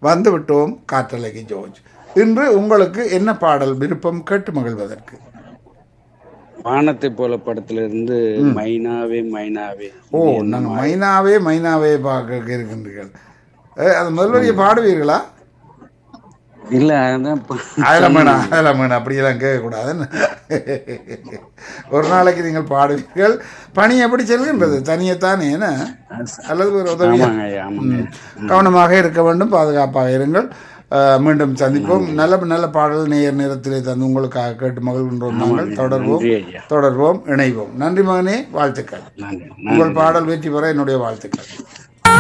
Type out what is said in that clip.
வந்து விட்டோம் காற்றலைக்கு ஜோர்ஜ் இன்று உங்களுக்கு என்ன பாடல் விருப்பம் கேட்டு மகிழ்வதற்கு வானத்தை போல படத்துல இருந்து மைனாவே மைனாவே ஓ நாங்கள் மைனாவே மைனாவே பார்க்க இருக்கின்றீர்கள் ஏ, அது முதல்வரியை பாடுவீர்களா இல்ல அதான் ப- அதெல்லாம் வேணாம் அதெல்லாம் வேணாம் அப்படியெல்லாம் கேட்கக்கூடாதுன்னு ஒரு நாளைக்கு நீங்கள் பாடுவீர்கள் பணி எப்படி செல்கின்றது தனியத்தானே என்ன அல்லது ஒரு உதவியா ஆமாங்க ஐயா ஆமாங்க கவனமாக இருக்க வேண்டும் பாதுகாப்பாக இருங்கள் அஹ், மீண்டும் சந்திப்போம் நல்ல நல்ல பாடல் நேர் நேரத்திலே தந்து உங்களுக்காக கேட்டு மகிழ்கின்றோம் நாங்கள் தொடர்வோம் நன்றி ஐயா தொடர்வோம் இணைவோம் நன்றி மகனே வாழ்த்துக்கள் நன்றி உங்கள் பாடல் வெற்றி பெற என்னுடைய வாழ்த்துக்கள்